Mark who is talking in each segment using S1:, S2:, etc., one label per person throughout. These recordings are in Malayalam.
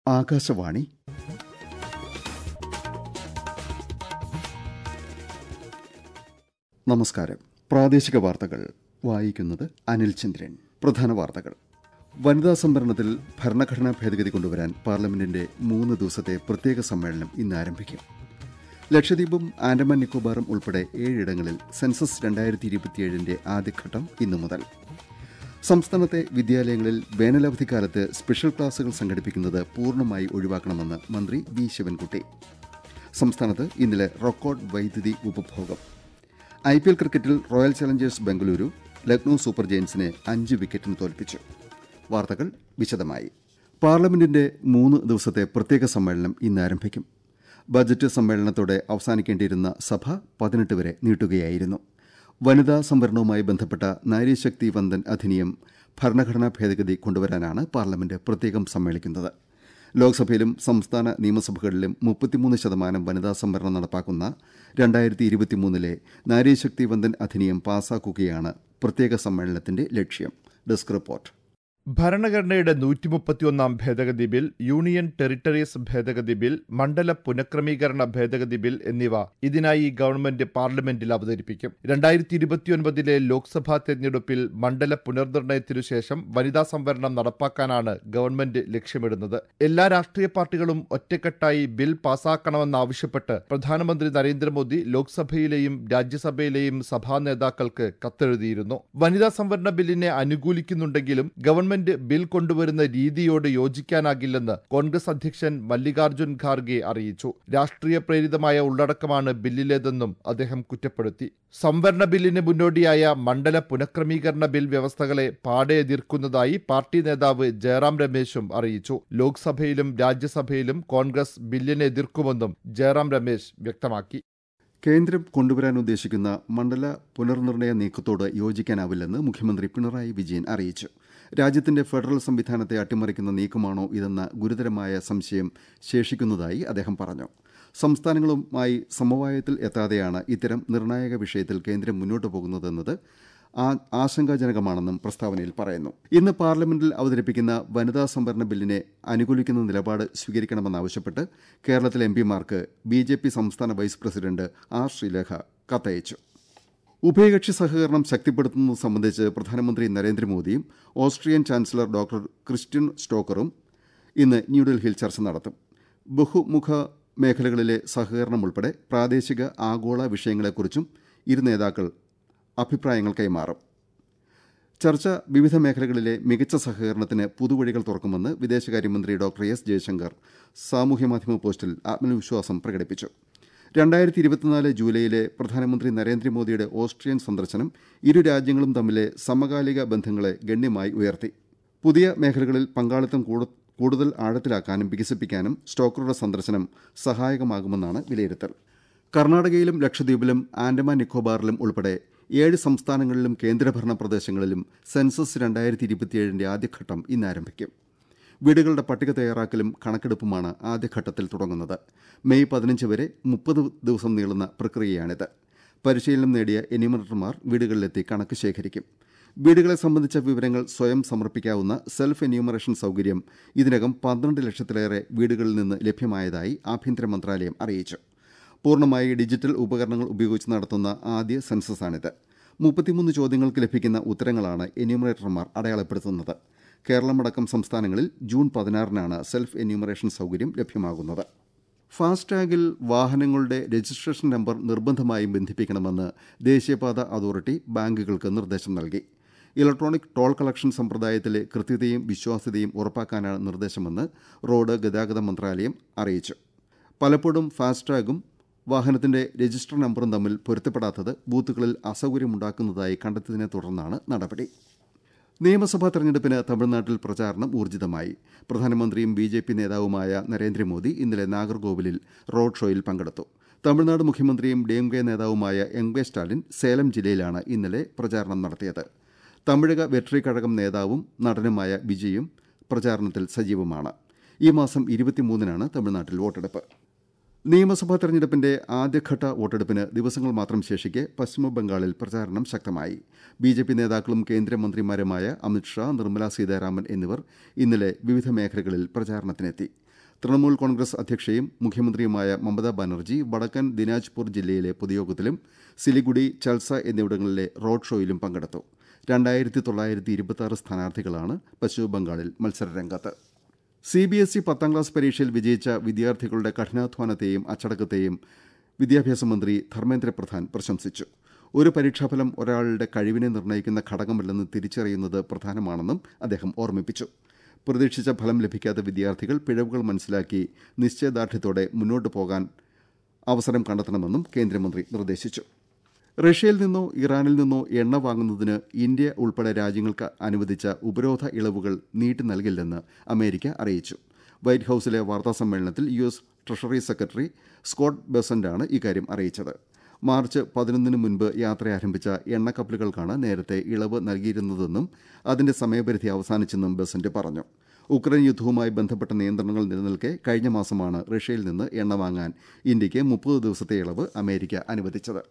S1: ആകാശവാണി നമസ്കാരം പ്രാദേശിക വാർത്തകൾ വായിക്കുന്നത് അനിൽ ചന്ദ്രൻ പ്രധാന വാർത്തകൾ വനിതാ സംവരണത്തിൽ ഭരണഘടനാ ഭേദഗതി കൊണ്ടുവരാൻ പാർലമെന്റിന്റെ മൂന്ന് ദിവസത്തെ പ്രത്യേക സമ്മേളനം ഇന്ന് ആരംഭിക്കും ലക്ഷദ്വീപും ആൻഡമാൻ നിക്കോബാറും ഉൾപ്പെടെ ഏഴിടങ്ങളിൽ സെൻസസ് രണ്ടായിരത്തി ഇരുപത്തിയേഴിന്റെ ആദ്യഘട്ടം ഇന്നു മുതൽ സംസ്ഥാനത്തെ വിദ്യാലയങ്ങളിൽ വേനലവധിക്കാലത്ത് സ്പെഷ്യൽ ക്ലാസുകൾ സംഘടിപ്പിക്കുന്നത് പൂർണ്ണമായി ഒഴിവാക്കണമെന്ന് മന്ത്രി വി ശിവൻകുട്ടി സംസ്ഥാനത്ത് ഇന്നലെ റെക്കോർഡ് വൈദ്യുതി ഉപഭോഗം ഐ പി എൽ ക്രിക്കറ്റിൽ Royal Challengers Bengaluru Lucknow Super ജയൻസിനെ അഞ്ച് വിക്കറ്റിന് തോൽപ്പിച്ചു വാർത്തകൾ വിശദമായി പാർലമെന്റിന്റെ മൂന്ന് ദിവസത്തെ പ്രത്യേക സമ്മേളനം ഇന്ന് ആരംഭിക്കും ബജറ്റ് സമ്മേളനത്തോടെ അവസാനിക്കേണ്ടിയിരുന്ന സഭ പതിനെട്ട് വരെ നീട്ടുകയായിരുന്നു വനിതാ സംവരണവുമായി ബന്ധപ്പെട്ട നാരീശക്തി വന്ദൻ അധിനിയം ഭരണഘടനാ ഭേദഗതി കൊണ്ടുവരാനാണ് പാർലമെന്റ് പ്രത്യേകം സമ്മേളിക്കുന്നത് ലോക്സഭയിലും സംസ്ഥാന നിയമസഭകളിലും മുപ്പത്തിമൂന്ന് ശതമാനം വനിതാ സംവരണം നടപ്പാക്കുന്ന രണ്ടായിരത്തി ഇരുപത്തിമൂന്നിലെ നാരീശക്തി വന്ദൻ അധിനിയം പാസാക്കുകയാണ് പ്രത്യേക സമ്മേളനത്തിന്റെ ലക്ഷ്യം ഡെസ്ക് റിപ്പോർട്ട്
S2: ഭരണഘടനയുടെ നൂറ്റിമുപ്പത്തിയൊന്നാം ഭേദഗതി ബിൽ യൂണിയൻ ടെറിട്ടറീസ് ഭേദഗതി ബിൽ മണ്ഡല പുനഃക്രമീകരണ ഭേദഗതി ബിൽ എന്നിവ ഇതിനായി ഗവൺമെന്റ് പാർലമെന്റിൽ അവതരിപ്പിക്കും രണ്ടായിരത്തി ഇരുപത്തിയൊൻപതിലെ ലോക്സഭാ തെരഞ്ഞെടുപ്പിൽ മണ്ഡല പുനർനിർണയത്തിനു ശേഷം വനിതാ സംവരണം നടപ്പാക്കാനാണ് ഗവൺമെന്റ് ലക്ഷ്യമിടുന്നത് എല്ലാ രാഷ്ട്രീയ പാർട്ടികളും ഒറ്റക്കെട്ടായി ബിൽ പാസാക്കണമെന്നാവശ്യപ്പെട്ട് പ്രധാനമന്ത്രി നരേന്ദ്രമോദി ലോക്സഭയിലെയും രാജ്യസഭയിലെയും സഭാ നേതാക്കൾക്ക് കത്തെഴുതിയിരുന്നു വനിതാ സംവരണ ബില്ലിനെ അനുകൂലിക്കുന്നുണ്ടെങ്കിലും ഗവൺമെന്റ് ബിൽ കൊണ്ടുവരുന്ന രീതിയോട് യോജിക്കാനാകില്ലെന്ന് കോൺഗ്രസ് അധ്യക്ഷൻ മല്ലികാർജ്ജുൻ ഖാർഗെ അറിയിച്ചു രാഷ്ട്രീയ പ്രേരിതമായ ഉള്ളടക്കമാണ് ബില്ലിലേതെന്നും അദ്ദേഹം കുറ്റപ്പെടുത്തി സംവരണ ബില്ലിന് മുന്നോടിയായ മണ്ഡല പുനഃക്രമീകരണ ബിൽ വ്യവസ്ഥകളെ പാടെ എതിർക്കുന്നതായി പാർട്ടി നേതാവ് ജയറാം രമേശും അറിയിച്ചു ലോക്സഭയിലും രാജ്യസഭയിലും കോൺഗ്രസ് ബില്ലിനെ എതിർക്കുമെന്നും ജയറാം രമേശ് വ്യക്തമാക്കി
S1: കേന്ദ്രം കൊണ്ടുവരാൻ ഉദ്ദേശിക്കുന്ന മണ്ഡല പുനർനിർണയ നീക്കത്തോട് യോജിക്കാനാവില്ലെന്ന് മുഖ്യമന്ത്രി പിണറായി വിജയൻ അറിയിച്ചു രാജ്യത്തിന്റെ ഫെഡറൽ സംവിധാനത്തെ അട്ടിമറിക്കുന്ന നീക്കമാണോ ഇതെന്ന ഗുരുതരമായ സംശയം ശേഷിക്കുന്നതായി അദ്ദേഹം പറഞ്ഞു സംസ്ഥാനങ്ങളുമായി സമവായത്തിൽ എത്താതെയാണ് ഇത്തരം നിർണായക വിഷയത്തിൽ കേന്ദ്രം മുന്നോട്ടു പോകുന്നതെന്നത് ആശങ്കാജനകമാണെന്നും പ്രസ്താവനയിൽ പറയുന്നു ഇന്ന് പാർലമെന്റിൽ അവതരിപ്പിക്കുന്ന വനിതാ സംവരണ ബില്ലിനെ അനുകൂലിക്കുന്ന നിലപാട് സ്വീകരിക്കണമെന്നാവശ്യപ്പെട്ട് കേരളത്തിലെ എംപിമാർക്ക് ബി ജെ പി സംസ്ഥാന വൈസ് പ്രസിഡന്റ് ആർ ശ്രീലേഖ കത്തയച്ചു ഉഭയകക്ഷി സഹകരണം ശക്തിപ്പെടുത്തുന്നത് സംബന്ധിച്ച് പ്രധാനമന്ത്രി നരേന്ദ്രമോദിയും ഓസ്ട്രിയൻ ചാൻസലർ ഡോക്ടർ ക്രിസ്റ്റ്യൻ സ്റ്റോക്കറും ഇന്ന് ന്യൂഡൽഹിയിൽ ചർച്ച നടത്തും ബഹുമുഖ മേഖലകളിലെ സഹകരണം ഉൾപ്പെടെ പ്രാദേശിക ആഗോള വിഷയങ്ങളെക്കുറിച്ചും ഇരു നേതാക്കൾ അഭിപ്രായങ്ങൾ കൈമാറും ചർച്ച വിവിധ മേഖലകളിലെ മികച്ച സഹകരണത്തിന് പുതുവഴികൾ തുറക്കുമെന്ന് വിദേശകാര്യമന്ത്രി ഡോക്ടർ എസ് ജയശങ്കർ സാമൂഹ്യമാധ്യമ പോസ്റ്റിൽ ആത്മവിശ്വാസം പ്രകടിപ്പിച്ചു രണ്ടായിരത്തി ഇരുപത്തിനാല് ജൂലൈയിലെ പ്രധാനമന്ത്രി നരേന്ദ്രമോദിയുടെ ഓസ്ട്രിയൻ സന്ദർശനം ഇരു രാജ്യങ്ങളും തമ്മിലെ സമകാലിക ബന്ധങ്ങളെ ഗണ്യമായി ഉയർത്തി പുതിയ മേഖലകളിൽ പങ്കാളിത്തം കൂടുതൽ ആഴത്തിലാക്കാനും വികസിപ്പിക്കാനും സ്റ്റോക്കറുടെ സന്ദർശനം സഹായകമാകുമെന്നാണ് വിലയിരുത്തൽ കർണാടകയിലും ലക്ഷദ്വീപിലും ആൻഡമാൻ നിക്കോബാറിലും ഉൾപ്പെടെ ഏഴ് സംസ്ഥാനങ്ങളിലും കേന്ദ്രഭരണ പ്രദേശങ്ങളിലും സെൻസസ് രണ്ടായിരത്തി ഇരുപത്തിയേഴിന്റെ ആദ്യഘട്ടം ഇന്ന് ആരംഭിക്കും വീടുകളുടെ പട്ടിക തയ്യാറാക്കലും കണക്കെടുപ്പുമാണ് ആദ്യഘട്ടത്തിൽ തുടങ്ങുന്നത് മെയ് പതിനഞ്ച് വരെ മുപ്പത് ദിവസം നീളുന്ന പ്രക്രിയയാണിത് പരിശീലനം നേടിയ എന്യൂമറേറ്റർമാർ വീടുകളിലെത്തി കണക്ക് ശേഖരിക്കും വീടുകളെ സംബന്ധിച്ച വിവരങ്ങൾ സ്വയം സമർപ്പിക്കാവുന്ന സെൽഫ് എന്യൂമറേഷൻ സൌകര്യം ഇതിനകം പന്ത്രണ്ട് ലക്ഷത്തിലേറെ വീടുകളിൽ നിന്ന് ലഭ്യമായതായി ആഭ്യന്തര മന്ത്രാലയം അറിയിച്ചു പൂർണ്ണമായി ഡിജിറ്റൽ ഉപകരണങ്ങൾ ഉപയോഗിച്ച് നടത്തുന്ന ആദ്യ സെൻസസാണിത് മുപ്പത്തിമൂന്ന് ചോദ്യങ്ങൾക്ക് ലഭിക്കുന്ന ഉത്തരങ്ങളാണ് എന്യൂമറേറ്റർമാർ അടയാളപ്പെടുത്തുന്നത് കേരളമടക്കം സംസ്ഥാനങ്ങളിൽ ജൂൺ പതിനാറിനാണ് സെൽഫ് എന്യൂമറേഷൻ സൌകര്യം ലഭ്യമാകുന്നത് ഫാസ്ടാഗിൽ വാഹനങ്ങളുടെ രജിസ്ട്രേഷൻ നമ്പർ നിർബന്ധമായും ബന്ധിപ്പിക്കണമെന്ന് ദേശീയപാത അതോറിറ്റി ബാങ്കുകൾക്ക് നിർദ്ദേശം നൽകി ഇലക്ട്രോണിക് ടോൾ കളക്ഷൻ സമ്പ്രദായത്തിലെ കൃത്യതയും വിശ്വാസ്യതയും ഉറപ്പാക്കാനാണ് നിർദ്ദേശമെന്ന് റോഡ് ഗതാഗത മന്ത്രാലയം അറിയിച്ചു പലപ്പോഴും ഫാസ്ടാഗും വാഹനത്തിന്റെ രജിസ്റ്റർ നമ്പറും തമ്മിൽ പൊരുത്തപ്പെടാത്തത് ബൂത്തുകളിൽ അസൌകര്യമുണ്ടാക്കുന്നതായി കണ്ടെത്തിയതിനെ തുടർന്നാണ് നടപടി നിയമസഭാ തെരഞ്ഞെടുപ്പിന് തമിഴ്നാട്ടിൽ പ്രചാരണം ഊർജിതമായി പ്രധാനമന്ത്രിയും ബി ജെ പി നേതാവുമായ നരേന്ദ്രമോദി ഇന്നലെ നാഗർകോവിലിൽ റോഡ് ഷോയിൽ പങ്കെടുത്തു തമിഴ്നാട് മുഖ്യമന്ത്രിയും ഡി എം കെ നേതാവുമായ എം കെ സ്റ്റാലിൻ സേലം ജില്ലയിലാണ് ഇന്നലെ പ്രചാരണം നടത്തിയത് തമിഴക വെട്രി കഴകം നേതാവും നടനുമായ വിജയും പ്രചാരണത്തിൽ സജീവമാണ് ഈ മാസം ഇരുപത്തിമൂന്നിനാണ് തമിഴ്നാട്ടിൽ വോട്ടെടുപ്പ് നിയമസഭാ തെരഞ്ഞെടുപ്പിന്റെ ആദ്യഘട്ട വോട്ടെടുപ്പിന് ദിവസങ്ങൾ മാത്രം ശേഷിക്കെ പശ്ചിമബംഗാളിൽ പ്രചാരണം ശക്തമായി ബി ജെ പി നേതാക്കളും കേന്ദ്രമന്ത്രിമാരുമായ അമിത്ഷാ നിർമ്മല സീതാരാമൻ എന്നിവർ ഇന്നലെ വിവിധ മേഖലകളിൽ പ്രചാരണത്തിനെത്തി തൃണമൂൽ കോൺഗ്രസ് അധ്യക്ഷയും മുഖ്യമന്ത്രിയുമായ മമതാ ബാനർജി വടക്കൻ ദിനാജ്പൂർ ജില്ലയിലെ പൊതുയോഗത്തിലും സിലിഗുഡി ചൽസ എന്നിവിടങ്ങളിലെ റോഡ് ഷോയിലും പങ്കെടുത്തു രണ്ടായിരത്തി തൊള്ളായിരത്തി ഇരുപത്തി സ്ഥാനാർത്ഥികളാണ് പശ്ചിമബംഗാളിൽ മത്സരരംഗത്ത് സി ബി എസ് ഇ പത്താം ക്ലാസ് പരീക്ഷയിൽ വിജയിച്ച വിദ്യാർത്ഥികളുടെ കഠിനാധ്വാനത്തെയും അച്ചടക്കത്തെയും വിദ്യാഭ്യാസ മന്ത്രി ധർമ്മേന്ദ്ര പ്രധാൻ പ്രശംസിച്ചു ഒരു പരീക്ഷാഫലം ഒരാളുടെ കഴിവിനെ നിർണ്ണയിക്കുന്ന ഘടകമല്ലെന്ന് തിരിച്ചറിയുന്നത് പ്രധാനമാണെന്നും അദ്ദേഹം ഓർമ്മിപ്പിച്ചു പ്രതീക്ഷിച്ച ഫലം ലഭിക്കാത്ത വിദ്യാർത്ഥികൾ പിഴവുകൾ മനസ്സിലാക്കി നിശ്ചയദാർഢ്യത്തോടെ മുന്നോട്ടു പോകാൻ അവസരം കണ്ടെത്തണമെന്നും കേന്ദ്രമന്ത്രി നിർദ്ദേശിച്ചു റഷ്യയിൽ നിന്നോ ഇറാനിൽ നിന്നോ എണ്ണ വാങ്ങുന്നതിന് ഇന്ത്യ ഉൾപ്പെടെ രാജ്യങ്ങൾക്ക് അനുവദിച്ച ഉപരോധ ഇളവുകൾ നീട്ടി നൽകില്ലെന്ന് അമേരിക്ക അറിയിച്ചു വൈറ്റ് ഹൌസിലെ വാർത്താസമ്മേളനത്തിൽ U S treasury secretary Scott ബെസന്റാണ് ഇക്കാര്യം അറിയിച്ചത് മാർച്ച് പതിനൊന്നിന് മുൻപ് യാത്ര ആരംഭിച്ച എണ്ണക്കപ്പലുകൾക്കാണ് നേരത്തെ ഇളവ് നൽകിയിരുന്നതെന്നും അതിന്റെ സമയപരിധി അവസാനിച്ചെന്നും ബെസന്റ് പറഞ്ഞു ഉക്രൈൻ യുദ്ധവുമായി ബന്ധപ്പെട്ട നിയന്ത്രണങ്ങൾ നിലനിൽക്കെ കഴിഞ്ഞ മാസമാണ് റഷ്യയിൽ നിന്ന് എണ്ണ വാങ്ങാൻ ഇന്ത്യയ്ക്ക് മുപ്പത് ദിവസത്തെ ഇളവ് അമേരിക്ക അനുവദിച്ചത്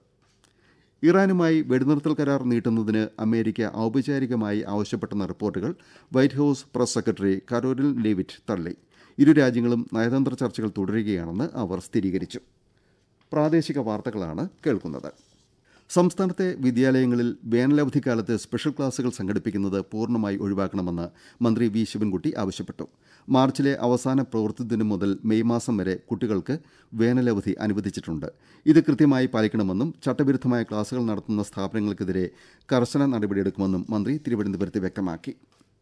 S1: ഇറാനുമായി വെടിനിർത്തൽ കരാർ നീട്ടുന്നതിന് അമേരിക്ക ഔപചാരികമായി ആവശ്യപ്പെട്ടെന്ന റിപ്പോർട്ടുകൾ White House press secretary Karoline Leavitt തള്ളി ഇരു രാജ്യങ്ങളും നയതന്ത്ര ചർച്ചകൾ തുടരുകയാണെന്ന് അവർ സ്ഥിരീകരിച്ചു പ്രാദേശിക വാർത്തകളാണ് കേൾക്കുന്നത് സംസ്ഥാനത്തെ വിദ്യാലയങ്ങളിൽ വേനലവധിക്കാലത്ത് സ്പെഷ്യൽ ക്ലാസുകൾ സംഘടിപ്പിക്കുന്നത് പൂർണ്ണമായി ഒഴിവാക്കണമെന്ന് മന്ത്രി വി ശിവൻകുട്ടി ആവശ്യപ്പെട്ടു മാർച്ചിലെ അവസാന പ്രവൃത്തി ദിനം മുതൽ മെയ് മാസം വരെ കുട്ടികൾക്ക് വേനലവധി അനുവദിച്ചിട്ടുണ്ട് ഇത് കൃത്യമായി പാലിക്കണമെന്നും ചട്ടവിരുദ്ധമായ ക്ലാസുകൾ നടത്തുന്ന സ്ഥാപനങ്ങൾക്കെതിരെ കർശന നടപടിയെടുക്കുമെന്നും മന്ത്രി തിരുവനന്തപുരത്ത് വ്യക്തമാക്കി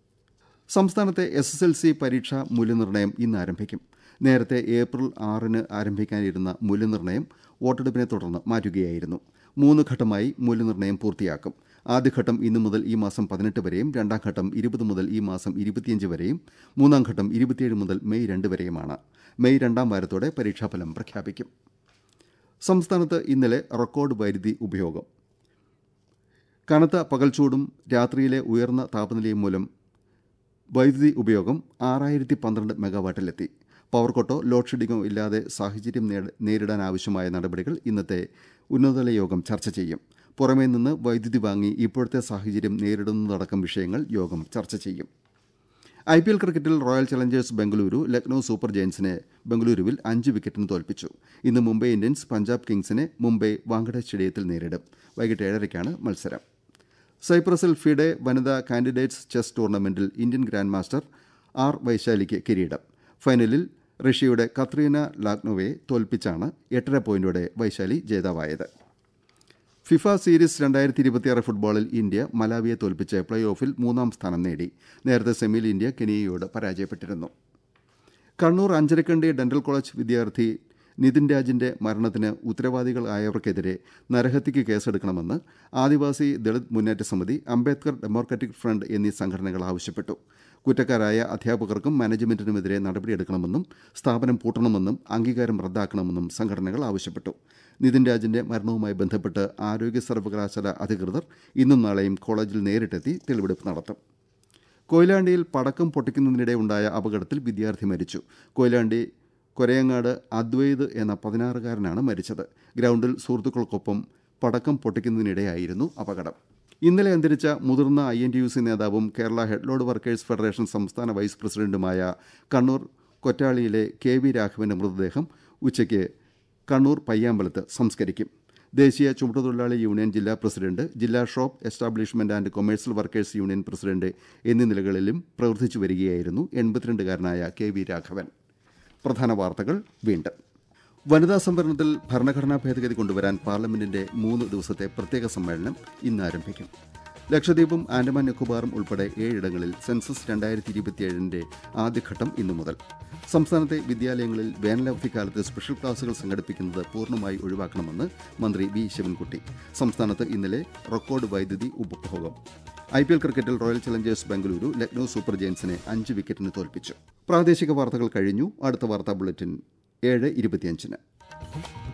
S1: സംസ്ഥാനത്തെ എസ് എസ് എൽ സി പരീക്ഷാ മൂല്യനിർണ്ണയം ഇന്ന് ആരംഭിക്കും നേരത്തെ ഏപ്രിൽ ആറിന് ആരംഭിക്കാനിരുന്ന മൂല്യനിർണ്ണയം വോട്ടെടുപ്പിനെ തുടർന്ന് മാറ്റുകയായിരുന്നു മൂന്ന് ഘട്ടമായി മൂല്യനിർണ്ണയം പൂർത്തിയാക്കും ആദ്യഘട്ടം ഇന്നു മുതൽ ഈ മാസം പതിനെട്ട് വരെയും രണ്ടാം ഘട്ടം ഇരുപത് മുതൽ ഈ മാസം ഇരുപത്തിയഞ്ച് വരെയും മൂന്നാം ഘട്ടം ഇരുപത്തിയേഴ് മുതൽ മെയ് രണ്ട് വരെയുമാണ് മെയ് രണ്ടാം വാരത്തോടെ പരീക്ഷാഫലം പ്രഖ്യാപിക്കും സംസ്ഥാനത്ത് ഇന്നലെ റെക്കോർഡ് വൈദ്യുതി ഉപയോഗം കനത്ത പകൽച്ചൂടും രാത്രിയിലെ ഉയർന്ന താപനിലയും മൂലം വൈദ്യുതി ഉപയോഗം ആറായിരത്തി പന്ത്രണ്ട് മെഗാവാട്ടിലെത്തി പവർ കട്ടോ ലോഡ് ഷെഡിങ്ങോ ഇല്ലാതെ സാഹചര്യം നേരിടാൻ ആവശ്യമായ നടപടികൾ ഇന്നത്തെ ഉന്നതതല യോഗം ചർച്ച ചെയ്യും പുറമേ നിന്ന് വൈദ്യുതി വാങ്ങി ഇപ്പോഴത്തെ സാഹചര്യം നേരിടുന്നതടക്കം വിഷയങ്ങൾ യോഗം ചർച്ച ചെയ്യും ഐ പി എൽ ക്രിക്കറ്റിൽ Royal Challengers Bengaluru Lucknow Super ജയൻസിനെ ബംഗളൂരുവിൽ അഞ്ച് വിക്കറ്റിന് തോൽപ്പിച്ചു ഇന്ന് മുംബൈ ഇന്ത്യൻസ് പഞ്ചാബ് കിങ്സിനെ മുംബൈ വാങ്കഡെ സ്റ്റേഡിയത്തിൽ നേരിടും വൈകിട്ട് ഏഴരയ്ക്കാണ് മത്സരം സൈപ്രസിൽ ഫിഡെ വനിതാ കാൻഡിഡേറ്റ്സ് ചെസ് ടൂർണമെന്റിൽ ഇന്ത്യൻ ഗ്രാൻഡ് മാസ്റ്റർ ആർ വൈശാലിക്ക് കിരീടം ഫൈനലിൽ റഷ്യയുടെ കത്രീന ലാഗ്നോവയെ തോൽപ്പിച്ചാണ് എട്ടര പോയിന്റോടെ വൈശാലി ജേതാവായത് ഫിഫ സീരീസ് രണ്ടായിരത്തി ഇരുപത്തിയാറ് ഫുട്ബോളിൽ ഇന്ത്യ മലാവിയെ തോൽപ്പിച്ച് പ്ലേ ഓഫിൽ മൂന്നാം സ്ഥാനം നേടി നേരത്തെ സെമിയിൽ ഇന്ത്യ കെനിയയോട് പരാജയപ്പെട്ടിരുന്നു കണ്ണൂർ അഞ്ചരക്കണ്ടി ഡെന്റൽ കോളേജ് വിദ്യാർത്ഥി നിതിൻ രാജിന്റെ മരണത്തിന് ഉത്തരവാദികളായവർക്കെതിരെ നരഹത്യക്ക് കേസെടുക്കണമെന്ന് ആദിവാസി ദളിത് മുന്നേറ്റ സമിതി അംബേദ്കർ ഡെമോക്രാറ്റിക് ഫ്രണ്ട് എന്നീ സംഘടനകൾ ആവശ്യപ്പെട്ടു കുറ്റക്കാരായ അധ്യാപകർക്കും മാനേജ്മെന്റിനുമെതിരെ നടപടിയെടുക്കണമെന്നും സ്ഥാപനം പൂട്ടണമെന്നും അംഗീകാരം റദ്ദാക്കണമെന്നും സംഘടനകൾ ആവശ്യപ്പെട്ടു നിതിൻ രാജിന്റെ മരണവുമായി ബന്ധപ്പെട്ട് ആരോഗ്യ സർവകലാശാല അധികൃതർ ഇന്നും നാളെയും കോളേജിൽ നേരിട്ടെത്തി തെളിവെടുപ്പ് നടത്തും കൊയിലാണ്ടിയിൽ പടക്കം പൊട്ടിക്കുന്നതിനിടെ ഉണ്ടായ അപകടത്തിൽ വിദ്യാർത്ഥി മരിച്ചു കൊയിലാണ്ടി കൊരയങ്ങാട് അദ്വൈത് എന്ന പതിനാറുകാരനാണ് മരിച്ചത് ഗ്രൗണ്ടിൽ സുഹൃത്തുക്കൾക്കൊപ്പം പടക്കം പൊട്ടിക്കുന്നതിനിടെയായിരുന്നു അപകടം ഇന്നലെ അന്തരിച്ച മുതിർന്ന I N T U C നേതാവും കേരള ഹെഡ്ലോഡ് വർക്കേഴ്സ് ഫെഡറേഷൻ സംസ്ഥാന വൈസ് പ്രസിഡന്റുമായ കണ്ണൂർ കൊറ്റാളിയിലെ കെ വി രാഘവന്റെ മൃതദേഹം ഉച്ചയ്ക്ക് കണ്ണൂർ പയ്യാമ്പലത്ത് സംസ്കരിക്കും ദേശീയ ചുമട്ടുതൊഴിലാളി യൂണിയൻ ജില്ലാ പ്രസിഡന്റ് ജില്ലാ shop establishment and commercial workers union president എന്നീ നിലകളിലും പ്രവർത്തിച്ചു വരികയായിരുന്നു എൺപത്തിരണ്ടുകാരനായ കെ വി രാഘവൻ പ്രധാന വാർത്തകൾ വീണ്ടും വനിതാ സംവരണത്തിൽ ഭരണഘടനാ ഭേദഗതി കൊണ്ടുവരാൻ പാർലമെന്റിന്റെ മൂന്ന് ദിവസത്തെ പ്രത്യേക സമ്മേളനം ഇന്ന് ആരംഭിക്കും ലക്ഷദ്വീപും ആൻഡമാൻ നിക്കോബാറും ഉൾപ്പെടെ ഏഴിടങ്ങളിൽ സെൻസസ് രണ്ടായിരത്തി ഇരുപത്തിയേഴിന്റെ ആദ്യഘട്ടം ഇന്നു മുതൽ സംസ്ഥാനത്തെ വിദ്യാലയങ്ങളിൽ വേനലവധിക്കാലത്ത് സ്പെഷ്യൽ ക്ലാസുകൾ സംഘടിപ്പിക്കുന്നത് പൂർണ്ണമായി ഒഴിവാക്കണമെന്ന് മന്ത്രി വി ശിവൻകുട്ടി സംസ്ഥാനത്ത് ഇന്നലെ റെക്കോർഡ് വൈദ്യുതി ഉപഭോഗം ഐ പി എൽ ക്രിക്കറ്റിൽ Royal Challengers Bengaluru Lucknow Super ജയൻസിനെ അഞ്ച് വിക്കറ്റിന് തോൽപ്പിച്ചു പ്രാദേശിക വാർത്തകൾ കഴിഞ്ഞു അടുത്ത വാർത്താ ബുള്ളറ്റിൻ ഏഴ് ഇരുപത്തിയഞ്ചിന്